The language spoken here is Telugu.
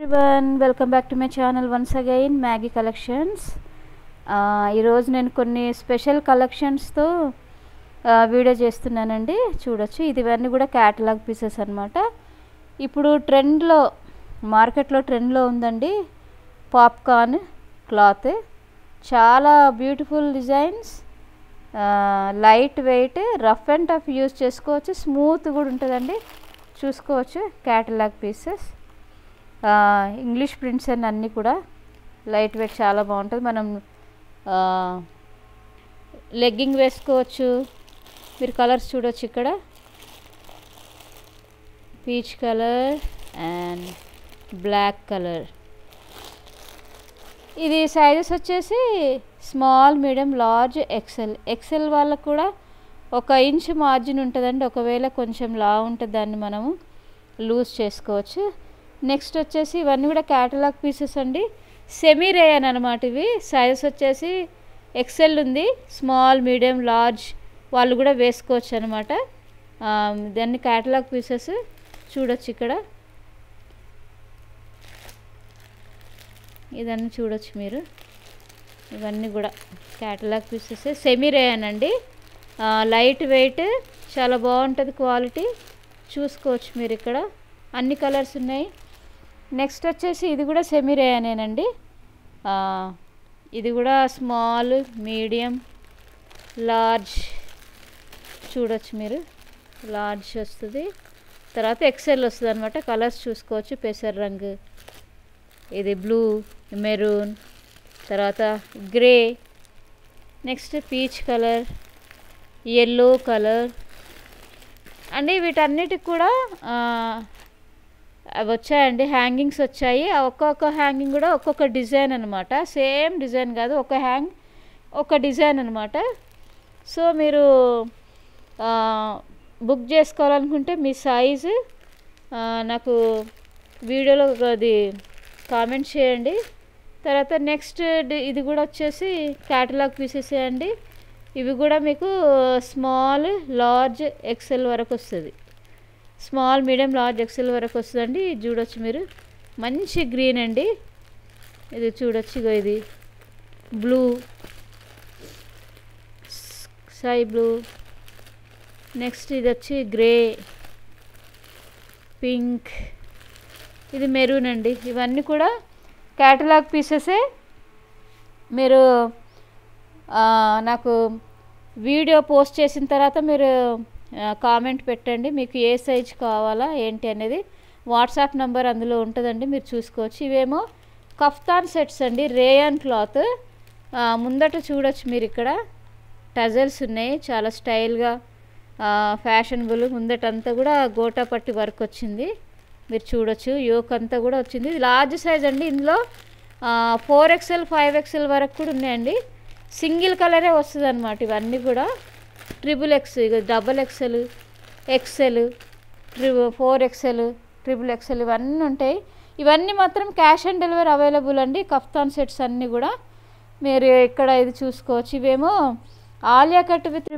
one welcome back to my channel once again Maggie collections ఈరోజు నేను కొన్ని స్పెషల్ కలెక్షన్స్తో వీడియో చేస్తున్నానండి చూడొచ్చు ఇది ఇవన్నీ కూడా క్యాటలాగ్ పీసెస్ అనమాట ఇప్పుడు ట్రెండ్లో మార్కెట్లో ట్రెండ్లో ఉందండి పాప్కార్న్ క్లాత్ చాలా beautiful designs light weight rough and tough use చేసుకోవచ్చు స్మూత్ కూడా ఉంటుందండి చూసుకోవచ్చు catalogue pieces English prints and అన్నీ కూడా లైట్ వెయిట్ చాలా బాగుంటుంది మనం లెగ్గింగ్ వేసుకోవచ్చు మీరు కలర్స్ చూడొచ్చు ఇక్కడ peach colour and black colour ఇది సైజెస్ వచ్చేసి small medium large XL XL వాళ్ళకు కూడా ఒక ఇంచ్ మార్జిన్ ఉంటుందండి ఒకవేళ కొంచెం లా ఉంటుంది దాన్ని మనము లూజ్ చేసుకోవచ్చు నెక్స్ట్ వచ్చేసి ఇవన్నీ కూడా క్యాటలాగ్ పీసెస్ అండి సెమీ రేయన్ అనమాట ఇవి సైజెస్ వచ్చేసి ఎక్సెల్ ఉంది స్మాల్ మీడియం లార్జ్ వాళ్ళు కూడా వేసుకోవచ్చు అనమాట దాన్ని క్యాటలాగ్ పీసెస్ చూడొచ్చు ఇక్కడ ఇదన్నీ చూడొచ్చు మీరు ఇవన్నీ కూడా క్యాటలాగ్ పీసెస్ సెమీ రేయన్ అండి లైట్ వెయిట్ చాలా బాగుంటుంది క్వాలిటీ చూసుకోవచ్చు మీరు ఇక్కడ అన్ని కలర్స్ ఉన్నాయి నెక్స్ట్ వచ్చేసి ఇది కూడా సెమీ రేయనేనండి ఇది కూడా స్మాల్ మీడియం లార్జ్ చూడొచ్చు మీరు లార్జ్ వస్తుంది తర్వాత ఎక్సెల్ వస్తుంది అనమాట కలర్స్ చూసుకోవచ్చు పెసర్ రంగు ఇది బ్లూ మెరూన్ తర్వాత grey next peach colour yellow colour అండి వీటన్నిటికి కూడా అవి వచ్చాయండి హ్యాంగింగ్స్ వచ్చాయి ఒక్కొక్క హ్యాంగింగ్ కూడా ఒక్కొక్క డిజైన్ అనమాట సేమ్ డిజైన్ కాదు ఒక హ్యాంగ్ ఒక డిజైన్ అనమాట సో మీరు బుక్ చేసుకోవాలనుకుంటే మీ సైజు నాకు వీడియోలో అది కామెంట్ చేయండి తర్వాత నెక్స్ట్ ఇది కూడా వచ్చేసి క్యాటలాగ్ పీసెస్ అండి ఇవి కూడా మీకు స్మాల్ లార్జ్ ఎక్సెల్ వరకు వస్తుంది స్మాల్ మీడియం లార్జ్ ఎక్సెల్ వరకు వస్తుందండి ఇది చూడొచ్చు మీరు మంచి గ్రీన్ అండి ఇది చూడొచ్చు ఇగో ఇది బ్లూ స్కై బ్లూ నెక్స్ట్ ఇది వచ్చి గ్రే పింక్ ఇది మెరూన్ అండి ఇవన్నీ కూడా క్యాటలాగ్ పీసెసే మీరు నాకు వీడియో పోస్ట్ చేసిన తర్వాత మీరు కామెంట్ పెట్టండి మీకు ఏ సైజ్ కావాలా ఏంటి అనేది వాట్సాప్ నెంబర్ అందులో ఉంటుందండి మీరు చూసుకోవచ్చు ఇవేమో కఫ్తాన్ సెట్స్ అండి రేయన్ క్లాత్ ముందట చూడొచ్చు మీరు ఇక్కడ టజల్స్ ఉన్నాయి చాలా స్టైల్గా ఫ్యాషనబుల్ ముందటంతా కూడా గోటా పట్టి వర్క్ వచ్చింది మీరు చూడొచ్చు యోక్ అంతా కూడా వచ్చింది ఇది లార్జ్ సైజ్ అండి ఇందులో ఫోర్ ఎక్స్ఎల్ ఫైవ్ ఎక్స్ఎల్ వరకు కూడా ఉన్నాయండి సింగిల్ కలరే వస్తుంది అనమాట ఇవన్నీ కూడా ట్రిపుల్ ఎక్స్ ఇక డబల్ ఎక్సెల్ ఎక్సెల్ ట్రి ఫోర్ ఎక్సెల్ ట్రిపుల్ ఎక్సెల్ ఇవన్నీ ఉంటాయి ఇవన్నీ మాత్రం క్యాష్ ఆన్ డెలివరీ అవైలబుల్ అండి కఫ్తాన్ సెట్స్ అన్నీ కూడా మీరు ఇక్కడ ఇది చూసుకోవచ్చు ఇవేమో ఆలియా కట్ విత్